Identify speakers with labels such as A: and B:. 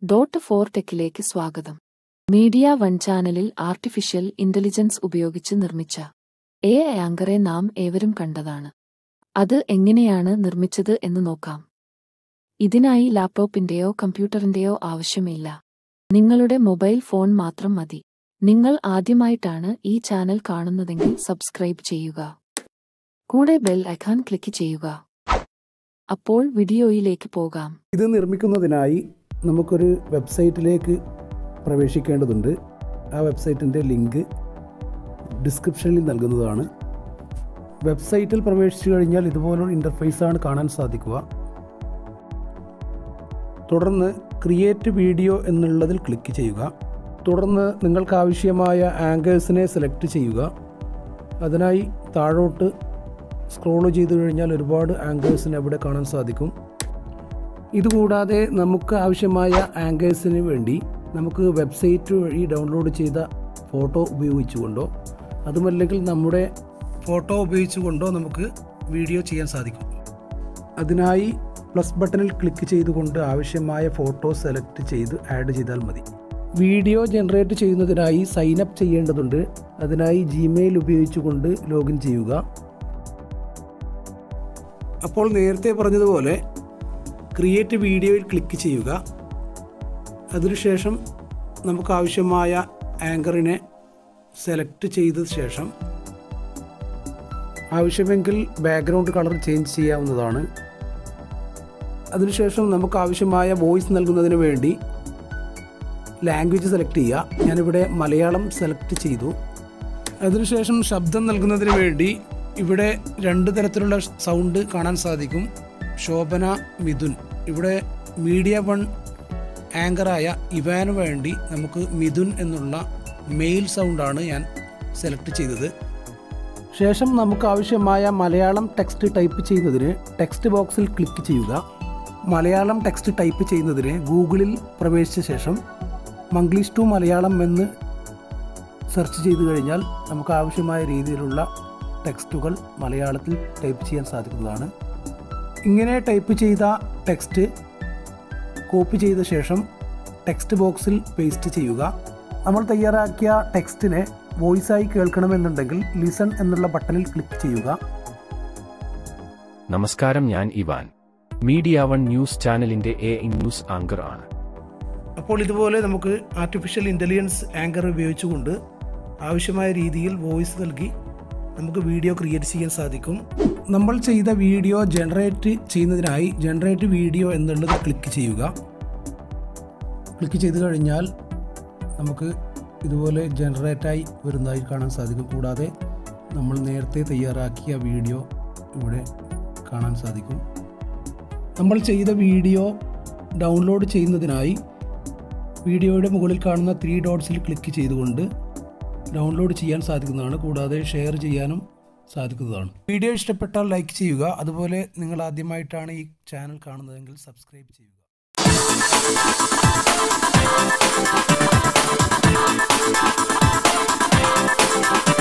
A: dot four ടെക്കിലേക്ക് സ്വാഗതം media one ചാനലിൽ ആർട്ടിഫിഷ്യൽ ഇന്റലിജൻസ് ഉപയോഗിച്ച് നിർമ്മിച്ച എ ആങ്കറെ നാം ഏവരും കണ്ടതാണ് അത് എങ്ങനെയാണ് നിർമ്മിച്ചത് എന്ന് നോക്കാം ഇതിനായി ലാപ്ടോപ്പിന്റെയോ കമ്പ്യൂട്ടറിന്റെയോ ആവശ്യമില്ല നിങ്ങളുടെ മൊബൈൽ ഫോൺ മാത്രം മതി നിങ്ങൾ ആദ്യമായിട്ടാണ് ഈ ചാനൽ കാണുന്നതെങ്കിൽ സബ്സ്ക്രൈബ് ചെയ്യുക കൂടെ ബെൽ ഐക്കൺ ക്ലിക്ക് ചെയ്യുക അപ്പോൾ വീഡിയോയിലേക്ക് പോകാം
B: ഇത് നിർമ്മിക്കുന്നതിനായി നമുക്കൊരു വെബ്സൈറ്റിലേക്ക് പ്രവേശിക്കേണ്ടതുണ്ട് ആ വെബ്സൈറ്റിൻ്റെ ലിങ്ക് ഡിസ്ക്രിപ്ഷനിൽ നൽകുന്നതാണ് വെബ്സൈറ്റിൽ പ്രവേശിച്ചു കഴിഞ്ഞാൽ ഇതുപോലുള്ള ഇൻ്റർഫേസാണ് കാണാൻ സാധിക്കുക തുടർന്ന് ക്രിയേറ്റ് വീഡിയോ എന്നുള്ളതിൽ ക്ലിക്ക് ചെയ്യുക തുടർന്ന് നിങ്ങൾക്ക് ആവശ്യമായ ആങ്കേഴ്സിനെ സെലക്ട് ചെയ്യുക അതിനായി താഴോട്ട് സ്ക്രോൾ ചെയ്തു കഴിഞ്ഞാൽ ഒരുപാട് ആങ്കേഴ്സിനെ അവിടെ കാണാൻ സാധിക്കും ഇതുകൂടാതെ നമുക്ക് ആവശ്യമായ ആങ്കേഴ്സിന് വേണ്ടി നമുക്ക് വെബ്സൈറ്റ് വഴി ഡൗൺലോഡ് ചെയ്ത ഫോട്ടോ ഉപയോഗിച്ചുകൊണ്ടോ അതുമല്ലെങ്കിൽ നമ്മുടെ ഫോട്ടോ ഉപയോഗിച്ചുകൊണ്ടോ നമുക്ക് വീഡിയോ ചെയ്യാൻ സാധിക്കും അതിനായി പ്ലസ് ബട്ടണിൽ ക്ലിക്ക് ചെയ്തുകൊണ്ട് ആവശ്യമായ ഫോട്ടോ സെലക്ട് ചെയ്ത് ആഡ് ചെയ്താൽ മതി വീഡിയോ ജനറേറ്റ് ചെയ്യുന്നതിനായി സൈൻ അപ്പ് ചെയ്യേണ്ടതുണ്ട് അതിനായി ജിമെയിൽ ഉപയോഗിച്ചുകൊണ്ട് ലോഗിൻ ചെയ്യുക അപ്പോൾ നേരത്തെ പറഞ്ഞതുപോലെ ക്രിയേറ്റ് വീഡിയോയിൽ ക്ലിക്ക് ചെയ്യുക അതിനുശേഷം നമുക്ക് ആവശ്യമായ ആങ്കറിനെ സെലക്ട് ചെയ്ത ശേഷം ആവശ്യമെങ്കിൽ ബാക്ക്ഗ്രൗണ്ട് കളർ ചേഞ്ച് ചെയ്യാവുന്നതാണ് അതിനുശേഷം നമുക്ക് ആവശ്യമായ വോയിസ് നൽകുന്നതിന് വേണ്ടി ലാംഗ്വേജ് സെലക്ട് ചെയ്യുക ഞാനിവിടെ മലയാളം സെലക്ട് ചെയ്തു അതിനുശേഷം ശബ്ദം നൽകുന്നതിന് വേണ്ടി ഇവിടെ രണ്ട് തരത്തിലുള്ള സൗണ്ട് കാണാൻ സാധിക്കും ശോഭന മിഥുൻ ഇവിടെ മീഡിയ വൺ ആങ്കറായ ഇവാന് വേണ്ടി നമുക്ക് മിഥുൻ എന്നുള്ള മെയിൽ സൗണ്ടാണ് ഞാൻ സെലക്ട് ചെയ്തത് ശേഷം നമുക്ക് ആവശ്യമായ മലയാളം ടെക്സ്റ്റ് ടൈപ്പ് ചെയ്യുന്നതിന് ടെക്സ്റ്റ് ബോക്സിൽ ക്ലിക്ക് ചെയ്യുക മലയാളം ടെക്സ്റ്റ് ടൈപ്പ് ചെയ്യുന്നതിന് ഗൂഗിളിൽ പ്രവേശിച്ച ശേഷം മംഗ്ലീഷ് ടു മലയാളം എന്ന് സെർച്ച് ചെയ്തു കഴിഞ്ഞാൽ നമുക്ക് ആവശ്യമായ രീതിയിലുള്ള ടെക്സ്റ്റുകൾ മലയാളത്തിൽ ടൈപ്പ് ചെയ്യാൻ സാധിക്കുന്നതാണ് ഇങ്ങനെ ടൈപ്പ് ചെയ്ത ടെക്സ്റ്റ് കോപ്പി ചെയ്ത ശേഷം ടെക്സ്റ്റ് ബോക്സിൽ പേസ്റ്റ് ചെയ്യുക നമ്മൾ തയ്യാറാക്കിയ ടെക്സ്റ്റിനെ വോയിസായി കേൾക്കണമെന്നുണ്ടെങ്കിൽ ലിസൺ എന്നുള്ള ബട്ടണിൽ ക്ലിക്ക് ചെയ്യുക
C: നമസ്കാരം ഞാൻ ഇവാൻ മീഡിയ വൺ ന്യൂസ് ചാനലിന്റെ എ ഇൻ ന്യൂസ് ആങ്കർ ആണ്
B: അപ്പോൾ ഇതുപോലെ നമുക്ക് ആർട്ടിഫിഷ്യൽ ഇൻ്റലിജൻസ് ആങ്കർ ഉപയോഗിച്ചുകൊണ്ട് ആവശ്യമായ രീതിയിൽ വോയിസ് നൽകി നമുക്ക് വീഡിയോ ക്രിയേറ്റ് ചെയ്യാൻ സാധിക്കും നമ്മൾ ചെയ്ത വീഡിയോ ജനറേറ്റ് ചെയ്യുന്നതിനായി ജനറേറ്റ് വീഡിയോ എന്നുള്ളത് ക്ലിക്ക് ചെയ്യുക ക്ലിക്ക് ചെയ്ത് കഴിഞ്ഞാൽ നമുക്ക് ഇതുപോലെ ജനറേറ്റായി വരുന്നതായി കാണാൻ സാധിക്കും കൂടാതെ നമ്മൾ നേരത്തെ തയ്യാറാക്കിയ വീഡിയോ ഇവിടെ കാണാൻ സാധിക്കും നമ്മൾ ചെയ്ത വീഡിയോ ഡൗൺലോഡ് ചെയ്യുന്നതിനായി വീഡിയോയുടെ മുകളിൽ കാണുന്ന ത്രീ ഡോട്ട്സിൽ ക്ലിക്ക് ചെയ്തുകൊണ്ട് ഡൗൺലോഡ് ചെയ്യാൻ സാധിക്കുന്നതാണ് കൂടാതെ ഷെയർ ചെയ്യാനും സാധിക്കുന്നതാണ് വീഡിയോ ഇഷ്ടപ്പെട്ടാൽ ലൈക്ക് ചെയ്യുക അതുപോലെ നിങ്ങൾ ആദ്യമായിട്ടാണ് ഈ ചാനൽ കാണുന്നതെങ്കിൽ സബ്സ്ക്രൈബ് ചെയ്യുക